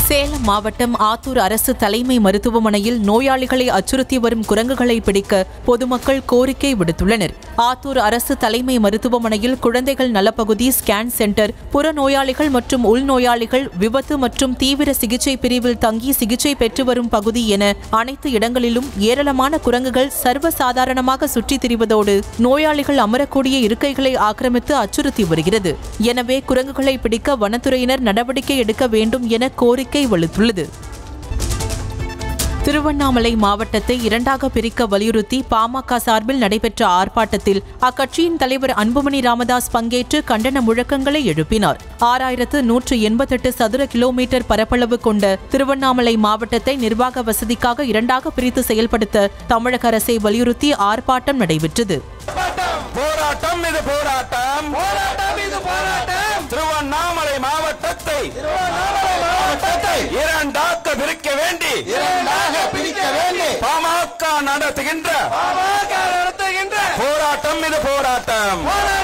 சேலம் மாவட்டம் ஆத்தூர் அரசு தலைமை மருத்துவமனையில் நோயாளிகளை அச்சுறுத்தி வரும் குரங்குகளை பிடிக்க பொதுமக்கள் கோரிக்கை விடுத்துள்ளனர் ஆத்தூர் அரசு தலைமை மருத்துவமனையில் குழந்தைகள் நலப்பகுதி ஸ்கேன் சென்டர் புறநோயாளிகள் மற்றும் உள்நோயாளிகள் விபத்து மற்றும் தீவிர சிகிச்சை பிரிவில் தங்கி சிகிச்சை பெற்று வரும் பகுதி என அனைத்து இடங்களிலும் ஏராளமான குரங்குகள் சர்வசாதாரணமாக சுற்றித் திரிவதோடு நோயாளிகள் அமரக்கூடிய இருக்கைகளை ஆக்கிரமித்து அச்சுறுத்தி வருகிறது எனவே குரங்குகளை பிடிக்க வனத்துறையினர் நடவடிக்கை எடுக்க வேண்டும் என கோரிக்கை வலுத்துள்ளது திருவண்ணாமலை மாவட்டத்தை இரண்டாக பிரிக்க வலியுறுத்தி பாமக சார்பில் நடைபெற்ற ஆர்ப்பாட்டத்தில் அக்கட்சியின் தலைவர் அன்புமணி ராமதாஸ் பங்கேற்று கண்டன முழக்கங்களை எழுப்பினார் ஆறாயிரத்து நூற்று எண்பத்தெட்டு சதுர கிலோமீட்டர் பரப்பளவு கொண்ட திருவண்ணாமலை மாவட்டத்தை நிர்வாக வசதிக்காக இரண்டாக பிரித்து செயல்படுத்த தமிழக அரசை வலியுறுத்தி ஆர்ப்பாட்டம் நடைபெற்றது போராட்டம் இது போராட்டம் போராட்டம் இது போராட்டம் திருவண்ணாமலை மாவட்டத்தை திருவண்ணாமலை மாவட்டத்தை இரண்டாக்க பிரிக்க வேண்டி இரண்டாக பிரிக்க வேண்டி பாமக நடத்துகின்ற பாமக நடத்துகின்ற போராட்டம் இது போராட்டம் போராட்டம்